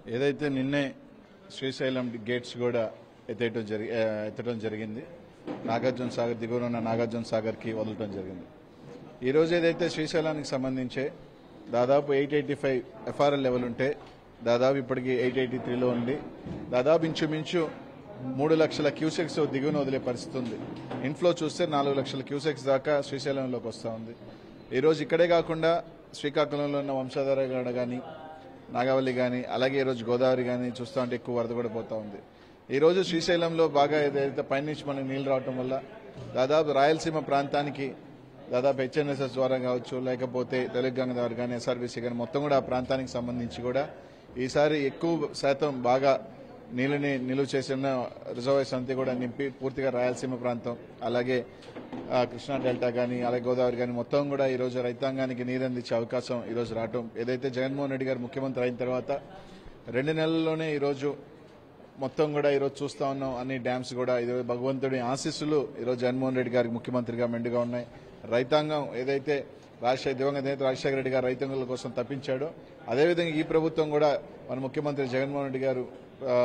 ఏదైతే నిన్నే శ్రీశైలం గేట్స్ కూడా ఎత్తేయటం జరిగి ఆ, ఎత్తడం జరిగింది నాగార్జున సాగర్ దిగువన ఉన్న నాగార్జున సాగర్కి వదలటం జరిగింది ఈరోజు ఏదైతే శ్రీశైలానికి సంబంధించే దాదాపు eight eighty five FRL level ఉంటే దాదాపు ఇప్పటికి ఎయిట్ ఎయిటీ త్రీలో ఉంది దాదాపు ఇంచుమించు మూడు లక్షల క్యూసెక్స్ దిగువన వదిలే పరిస్థితి ఉంది ఇన్ఫ్లో చూస్తే నాలుగు లక్షల క్యూసెక్స్ దాకా శ్రీశైలంలోకి వస్తూ ఉంది ఈరోజు ఇక్కడే కాకుండా శ్రీకాకుళంలో ఉన్న వంశధార గడ కానీ నాగావళి కానీ అలాగే ఈరోజు గోదావరి కానీ చూస్తూ ఉంటే ఎక్కువ వరద కూడా పోతా ఉంది ఈరోజు శ్రీశైలంలో బాగా ఏదైతే పైనుంచి మనకి నీళ్లు రావటం వల్ల దాదాపు రాయలసీమ ప్రాంతానికి దాదాపు హెచ్ఎన్ఎస్ఎస్ ద్వారా కావచ్చు లేకపోతే తెలంగాణ ద్వారా కానీ ఎస్ఆర్బీసీ కానీ మొత్తం కూడా ఆ ప్రాంతానికి సంబంధించి కూడా ఈసారి ఎక్కువ శాతం బాగా నీళ్ళని నిలువ చేసిన రిజర్వాయర్స్ అంతా కూడా నింపి పూర్తిగా రాయలసీమ ప్రాంతం అలాగే ఆ, కృష్ణా డెల్టా కానీ అలాగే గోదావరి కానీ మొత్తం కూడా ఈ రోజు రైతాంగానికి నీరు అందించే అవకాశం ఈ రోజు రావటం ఏదైతే జగన్మోహన్ రెడ్డి గారు ముఖ్యమంత్రి అయిన తర్వాత రెండు నెలల్లోనే ఈ రోజు మొత్తం కూడా ఈరోజు చూస్తా ఉన్నాం అన్ని డ్యామ్స్ కూడా ఈరోజు భగవంతుడి ఆశీస్సులు ఈరోజు జగన్మోహన్ రెడ్డి గారికి ముఖ్యమంత్రిగా మెండుగా ఉన్నాయి రైతాంగం ఏదైతే రాజశేఖర దివంగత నేత రాజశేఖర రెడ్డి గారు రైతాంగుల కోసం తప్పించాడో అదేవిధంగా ఈ ప్రభుత్వం కూడా మన ముఖ్యమంత్రి జగన్మోహన్ రెడ్డి గారు ఆ,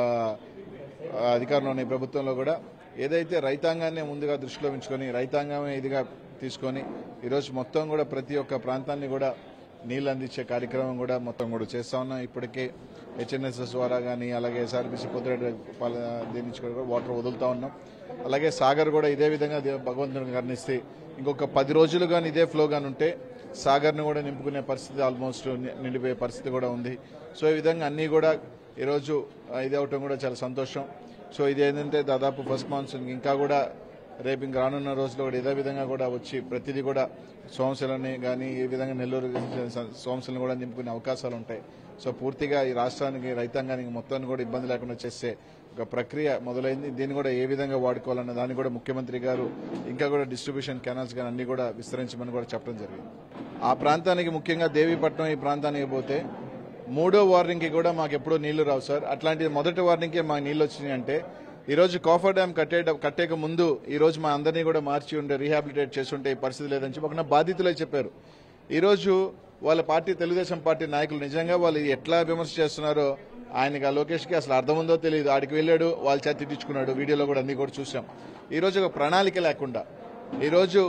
ఆ, అధికారంలో ఉన్న ఈ ప్రభుత్వంలో కూడా ఏదైతే రైతాంగాన్ని ముందుగా దృష్టిలో ఉంచుకొని రైతాంగమే ఇదిగా తీసుకొని ఈరోజు మొత్తం కూడా ప్రతి ఒక్క ప్రాంతాన్ని కూడా నీళ్లు అందించే కార్యక్రమం కూడా మొత్తం కూడా చేస్తా ఉన్నాం ఇప్పటికే హెచ్ఎన్ఎస్ఎస్ ద్వారా కానీ అలాగే ఎస్ఆర్బీసీ పొద్దురెడ్డి దీని నుంచి కూడా వాటర్ వదులుతా ఉన్నాం అలాగే సాగర్ కూడా ఇదే విధంగా దే- భగవంతుని కరుణిస్తే ఇంకొక పది రోజులు కానీ ఇదే ఫ్లో కానీ ఉంటే సాగర్ను కూడా నింపుకునే పరిస్థితి ఆల్మోస్ట్ ని- నిండిపోయే పరిస్థితి కూడా ఉంది సో ఈ విధంగా అన్నీ కూడా ఈరోజు ఆ, ఇది అవటం కూడా చాలా సంతోషం సో ఇది ఏంటంటే దాదాపు ఫస్ట్ మాన్సూన్ ఇంకా కూడా రేపు ఇంకా రానున్న రోజుల్లో కూడా ఇదే విధంగా కూడా వచ్చి ప్రతిదీ కూడా సోమశిలని కానీ ఈ విధంగా నెల్లూరు సోమశిలను కూడా నింపుకునే అవకాశాలు ఉంటాయి సో పూర్తిగా ఈ రాష్ట్రానికి రైతాంగానికి మొత్తాన్ని కూడా ఇబ్బంది లేకుండా చేసే ఒక ప్రక్రియ మొదలైంది దీన్ని కూడా ఏ విధంగా వాడుకోవాలన్న దాన్ని కూడా ముఖ్యమంత్రి గారు ఇంకా కూడా డిస్ట్రిబ్యూషన్ కెనాల్స్ కానీ అన్ని కూడా విస్తరించమని కూడా చెప్పడం జరిగింది ఆ ప్రాంతానికి ముఖ్యంగా దేవీపట్నం ఈ ప్రాంతానికి పోతే మూడో వార్నింగ్ కి కూడా మాకు ఎప్పుడూ నీళ్లు రావు సార్ అట్లాంటి మొదటి వార్నింగ్ కి మాకు నీళ్లు వచ్చినాయి అంటే ఈ రోజు కాఫర్ డ్యామ్ కట్టే కట్టేక ముందు ఈ రోజు మా అందరినీ కూడా మార్చి ఉండే రీహాబిలిటేట్ చేస్తుంటే ఈ పరిస్థితి లేదని చెప్పి ఒక నా బాధితులే చెప్పారు ఈ రోజు వాళ్ళ పార్టీ తెలుగుదేశం పార్టీ నాయకులు నిజంగా వాళ్ళు ఎట్లా విమర్శ చేస్తున్నారో ఆయనకి ఆ లోకేష్ కి అసలు అర్థం ఉందో తెలియదు ఆడికి వెళ్ళాడు వాళ్ళ చేత తిట్టించుకున్నాడు వీడియోలో కూడా అన్ని కూడా చూసాం ఈ రోజు ఒక ప్రణాళిక లేకుండా ఈ రోజు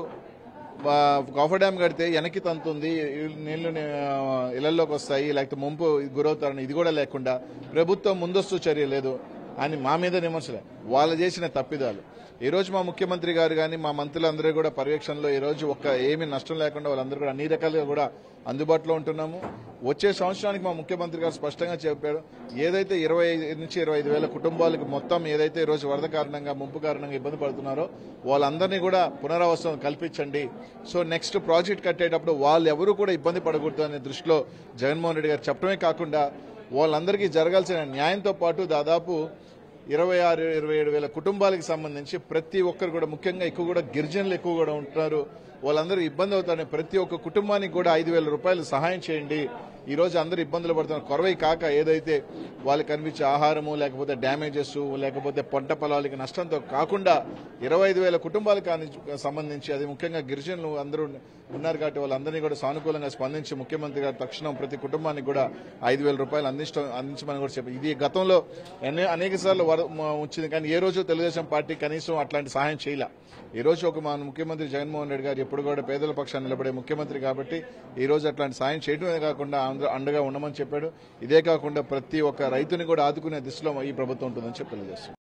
కాఫర్ డ్యామ్ కడితే వెనక్కి తంతుంది నీళ్లు ఇళ్లలోకి వస్తాయి లేకపోతే ముంపు గురవుతారని ఇది కూడా లేకుండా ప్రభుత్వం ముందస్తు చర్య లేదు అని మా మీద విమర్శలే వాళ్ళు చేసిన తప్పిదాలు ఈ రోజు మా ముఖ్యమంత్రి గారు కానీ మా మంత్రులందరూ కూడా పర్యవేక్షణలో ఈ రోజు ఒక్క ఏమీ నష్టం లేకుండా వాళ్ళందరూ కూడా అన్ని రకాలుగా కూడా అందుబాటులో ఉంటున్నాము వచ్చే సంవత్సరానికి మా ముఖ్యమంత్రి గారు స్పష్టంగా చెప్పారు ఏదైతే ఇరవై నుంచి ఇరవై ఐదు వేల కుటుంబాలకు మొత్తం ఏదైతే ఈ రోజు వరద కారణంగా ముంపు కారణంగా ఇబ్బంది పడుతున్నారో వాళ్ళందరినీ కూడా పునరావాసం కల్పించండి సో నెక్స్ట్ ప్రాజెక్ట్ కట్టేటప్పుడు వాళ్ళు ఎవరు కూడా ఇబ్బంది పడకూడదు అనే దృష్టిలో జగన్మోహన్ రెడ్డి గారు చెప్పడమే కాకుండా వాళ్ళందరికీ జరగాల్సిన న్యాయంతో పాటు దాదాపు ఇరవై ఆరు ఇరవై ఏడు వేల కుటుంబాలకు సంబంధించి ప్రతి ఒక్కరు కూడా ముఖ్యంగా ఎక్కువ కూడా గిరిజనులు ఎక్కువ కూడా ఉంటున్నారు వాళ్ళందరూ ఇబ్బంది అవుతారని ప్రతి ఒక్క కుటుంబానికి కూడా ఐదు వేల రూపాయలు సహాయం చేయండి ఈ రోజు అందరూ ఇబ్బందులు పడుతున్నారు కొరవై కాక ఏదైతే వాళ్ళకి కనిపించే ఆహారము లేకపోతే డ్యామేజెస్ లేకపోతే పంట పొలాలకి నష్టంతో కాకుండా ఇరవై ఐదు వేల కుటుంబాలకు కాని- సంబంధించి అది ముఖ్యంగా గిరిజనులు అందరూ ఉన్నారు కాబట్టి వాళ్ళందరినీ కూడా సానుకూలంగా స్పందించి ముఖ్యమంత్రి గారు తక్షణం ప్రతి కుటుంబానికి కూడా ఐదు వేల రూపాయలు అందించడం అందించమని కూడా చెప్పారు ఇది గతంలో ఎన్ని అనేక సార్లు వచ్చింది కానీ ఏ రోజు తెలుగుదేశం పార్టీ కనీసం అట్లాంటి సహాయం చేయలే ఈ రోజు ఒక మన ముఖ్యమంత్రి జగన్మోహన్ రెడ్డి గారు ఎప్పుడు కూడా పేదల పక్షాన్ని నిలబడే ముఖ్యమంత్రి కాబట్టి ఈ రోజు అట్లాంటి సాయం చేయడమే కాకుండా ఆంధ్ర- అండగా ఉండమని చెప్పాడు ఇదే కాకుండా ప్రతి ఒక్క రైతుని కూడా ఆదుకునే దిశలో ఈ ప్రభుత్వం ఉంటుందని చెప్పి తెలియజేస్తుంది